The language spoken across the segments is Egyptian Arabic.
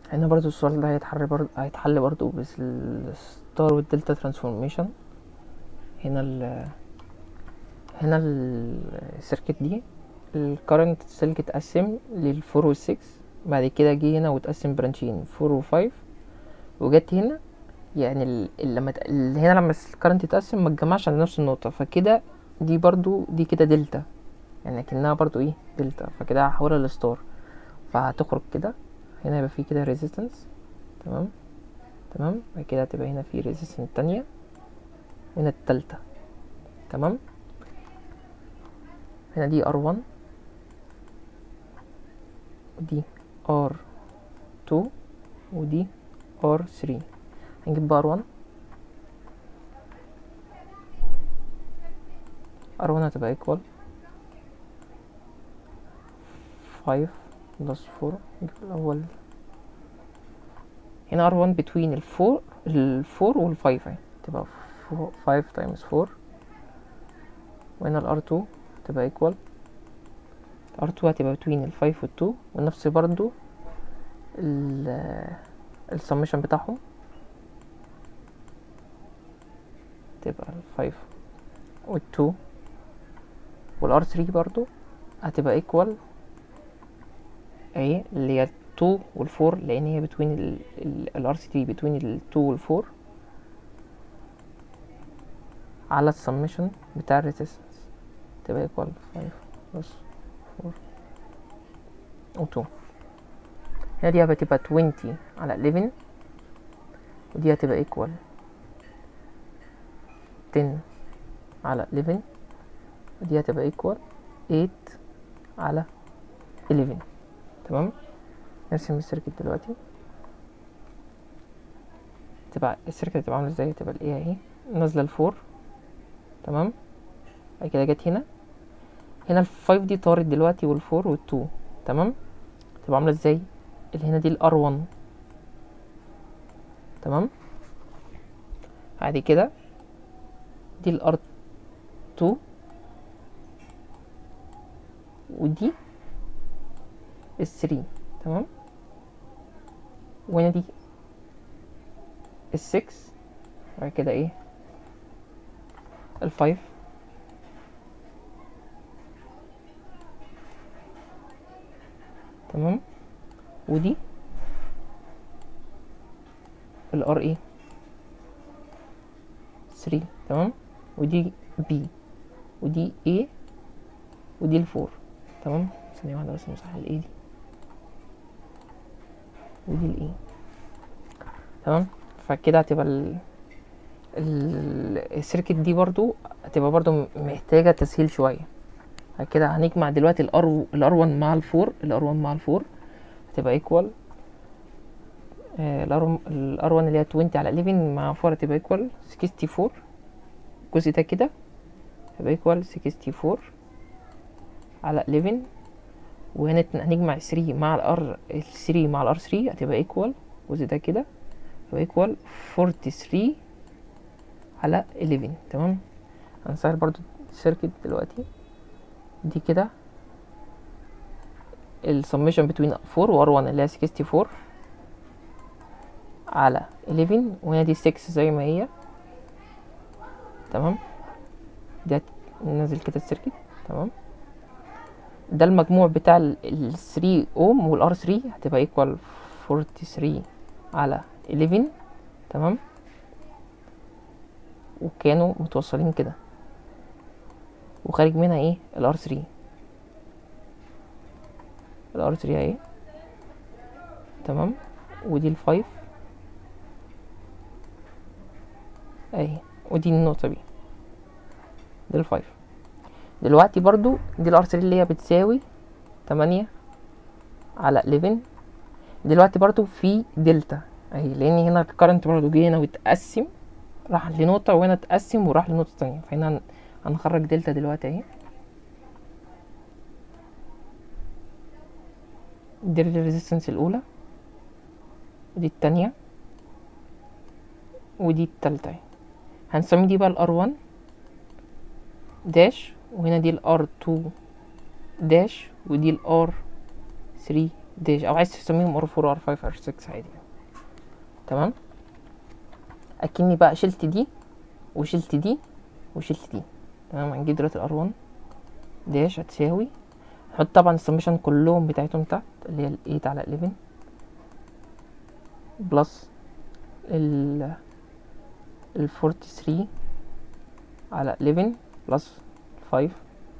هنا برضو السؤال ده هيتحل برضو هيتحل برضو بالستار والدلتا ترانسفورميشن هنا ال هنا السيركت دي الكرنت سلك اتقسم للفور والسكس بعد كده جه هنا واتقسم برانشين فور وفايف وجت هنا يعني ال- ال- لما ت- ال- هنا لما الكرنت اتقسم ما اتجمعش عند نفس النقطة فكده دي برضو دي كده دلتا يعني كأنها برضو ايه دلتا فكده هحولها لستار فهتخرج كده هنا يبقى في كده ريزيستنس تمام تمام بعد كده هتبقى هنا في ريزيستنس تانية هنا التالتة تمام هنا دي ار 1 ودي ار 2 ودي ار 3 هنجيب بقى ار 1 ار 1 هتبقى equal 5 بلس 4 نجيب الأول هنا ار 1 between ال 4 ال 4 وال 5 اهي تبقى 5 times 4 وهنا ال ار 2 تبقى equal ار 2 هتبقى between ال 5 وال 2 ونفس برضو ال السمشن بتاعهم تبقى ال 5 وال 2 والار 3 برضو هتبقى equal اهي اللي هي 2 وال 4 لان هي between ال ال الار 3 between ال 2 وال 4 على السمشن بتاع الريزيستنس تبقى equal 5 بلس 4 و 2 هنا دي هتبقى 20 على 11 ودي هتبقى equal 10 على 11 ودي هتبقى equal 8 على 11 تمام نرسم السيركت دلوقتي تبقى السيركت هتبقى عامله ازاي تبقى الايه اهي نازله الفور تمام بعد كده جت هنا هنا الفايف دي طارت دلوقتي والفور والتو تمام تبقى عامله ازاي اللي هنا دي الار 1 تمام بعد كده دي الار 2 ودي الثري تمام وهنا دي السكس بعد كده ايه الفايف تمام ودي الار ايه 3 تمام ودي بي ودي A ودي الفور تمام ثانية واحدة بس نمسح ال A دي ودي ال A تمام فكده هتبقى ال ال- السيركت دي برضو هتبقى برضو محتاجة تسهيل شوية بعد كده هنجمع دلوقتي الار الار 1 مع الفور الار 1 مع الفور هتبقى ايكوال الار الار 1 اللي هي 20 على 11 مع 4 هتبقى ايكوال 64 الجزء ده كده هيبقى ايكوال 64 على 11 وهنا هنجمع ال 3 مع الار ال 3 مع الار 3 هتبقى ايكوال الجزء ده كده هيبقى ايكوال 43 على 11 تمام هنسهل برضو السيركت دلوقتي دي كده السميشن بتوين 4 و 1 اللي هي 64 على 11 وهنا دي 6 زي ما هي تمام ده ننزل كده السيركت تمام ده المجموع بتاع ال 3 اوم والار 3 هتبقى ايكوال 43 على 11 تمام وكانوا متوصلين كده وخارج منها ايه الار 3 الار 3 اهي تمام ودي الفايف اهي ودي النقطة دي دي الفايف دلوقتي برضو دي الار 3 اللي هي بتساوي تمانية على 11 دلوقتي برضو في دلتا اهي لان هنا الكرنت برضو جه هنا واتقسم راح لنقطة وهنا اتقسم وراح لنقطة تانية فهنا هن- هنخرج دلتا دلوقتي اهي دي الريزيستنس الأولى ودي التانية ودي التالتة اهي هنسمي دي بقى الار 1 داش وهنا دي الار 2 داش ودي الار 3 داش او عايز تسميهم ار 4 ار 5 ار 6 عادي تمام اكني بقى شلت دي وشلت دي وشلت دي تمام هنجيب دلوقتي الار 1 داش هتساوي نحط طبعا السمشن كلهم بتاعتهم تحت اللي هي ال 8 على 11 بلس ال ال 43 على 11 بلس 5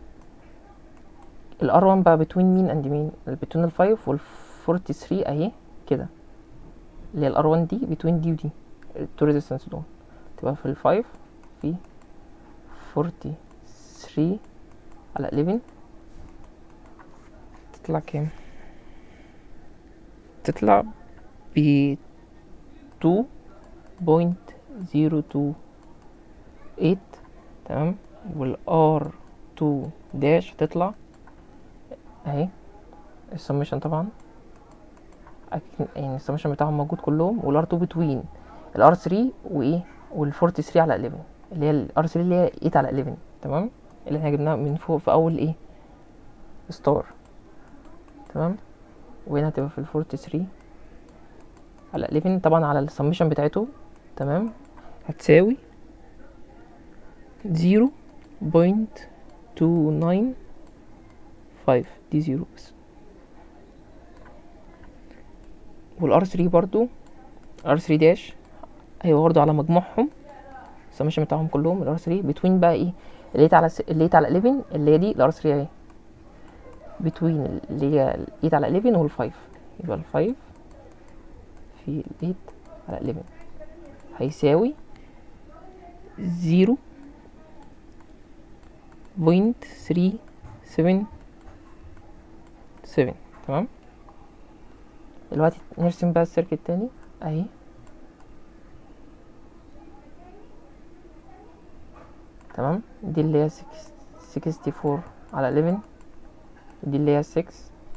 الار 1 بقى بتوين مين اند مين بتوين ال 5 وال 43 اهي كده اللي هي الار 1 دي بتوين دي ودي التو ريزيستنس دول تبقى في ال 5 في 43 على 11 تطلع كام تطلع ب 2.028 تمام والار 2 داش هتطلع اهي السمشن طبعا أكن- يعني السمشن بتاعهم موجود كلهم والار 2 بتوين الار 3 وايه وال 43 على 11 اللي هي الار 3 اللي هي 8 على 11 تمام اللي احنا جبناها من فوق في اول ايه ستار تمام وهنا هتبقى في ال 43 على 11 طبعا على السمشن بتاعته تمام هتساوي 0.295 دي زيرو بس والار 3 برضو ار 3 داش ايوه برضو على مجموعهم السمشن بتاعهم كلهم الار 3 بتوين بقى ايه اللي هي على س... اللي هي على 11 اللي هي دي الار 3 اهي بتوين اللي هي ال 8 على 11 وال 5 يبقى ال 5 في ال 8 على 11 هيساوي 0 بوينت 3 7 7 تمام دلوقتي نرسم بقى السيركت تاني اهي تمام دي اللي هي 64 على 11 دي اللي هي 6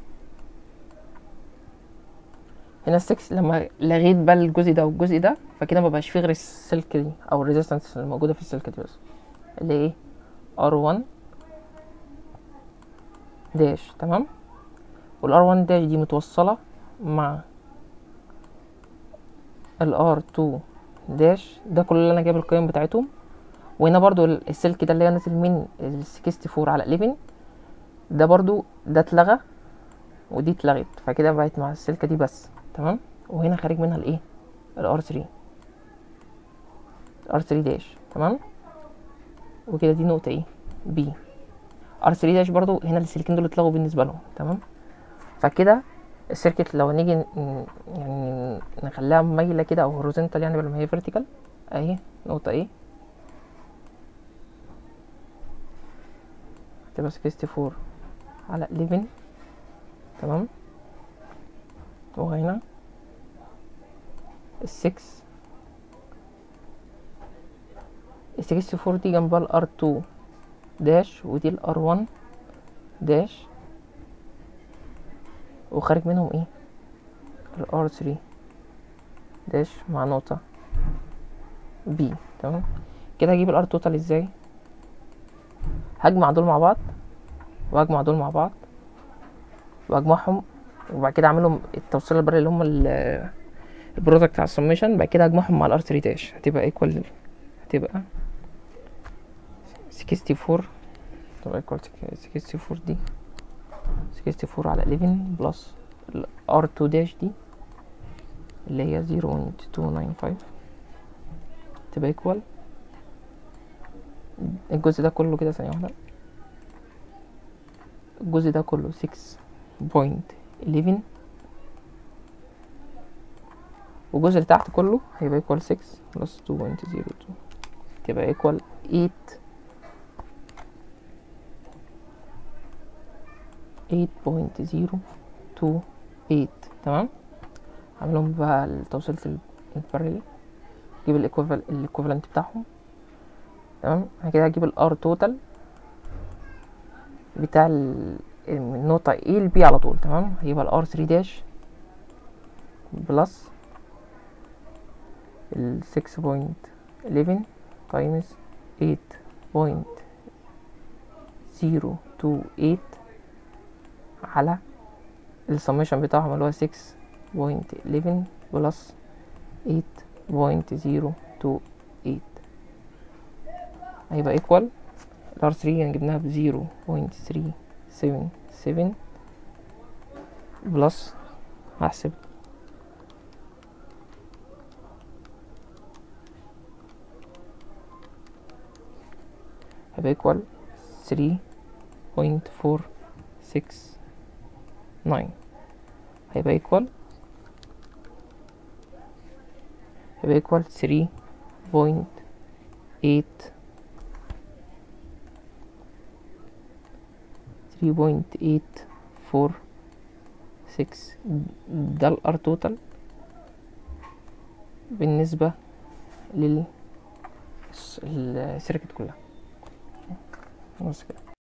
هنا ال 6 لما لغيت بقى الجزء ده والجزء ده فكده مبقاش فيه غير السلك دي او الريزيستنس الموجوده في السلك دي بس اللي هي ايه R1 داش تمام والار 1 داش دي متوصلة مع الار 2 داش ده كل اللي انا جايب القيم بتاعتهم وهنا برضو السلك ده اللي هو نازل من ال 64 على 11 ده برضو ده اتلغى ودي اتلغت فكده بقت مع السلكة دي بس تمام وهنا خارج منها الايه الار 3 ار 3 داش تمام وكده دي نقطة ايه بي ار 3 داش برضو هنا السلكين دول اتلغوا بالنسبة لهم تمام فكده السيركت لو نيجي ن- يعني نخليها مايلة كده او هوريزونتال يعني بدل ما هي فيرتيكال اهي نقطة ايه تبقى 64 على 11 تمام وهنا السكس السكستي فور دي جنبها الار 2 داش ودي الار 1 داش وخارج منهم ايه الار 3 داش مع نقطة بي تمام كده هجيب الار توتال ازاي هجمع دول مع بعض واجمع دول مع بعض واجمعهم وبعد كده اعملهم التوصيل البري اللي هم ال- البرودكت على السميشن بعد كده اجمعهم مع الار 3 داش هتبقى ايكوال هتبقى 64 تبقى ايكوال 64 دي 64 على 11 بلس الار 2 داش دي اللي هي 0.295 تبقى ايكوال الجزء ده كله كده ثانية واحدة الجزء ده كله 6.11 والجزء اللي تحت كله هيبقى ايكوال 6 بلس 2.02 تبقى ايكوال 8 8.028 تمام عاملهم بقى توصيلة البارلل اجيب الايكوفالنت بتاعهم تمام انا كده هجيب الار توتال بتاع ال- من النقطة A ل B على طول تمام هيبقى الار 3 داش بلس ال 6.11 تايمز 8.028 على السميشن بتاعهم اللي هو 6.11 بلس 8.028 هيبقى equal ال R3 يعني جبناها ب 0.377 بلس هحسب هيبقى equal 3.469 هيبقى equal هيبقى equal 3.8 3.846 ده الار توتال بالنسبة لل السيركت كلها بس كده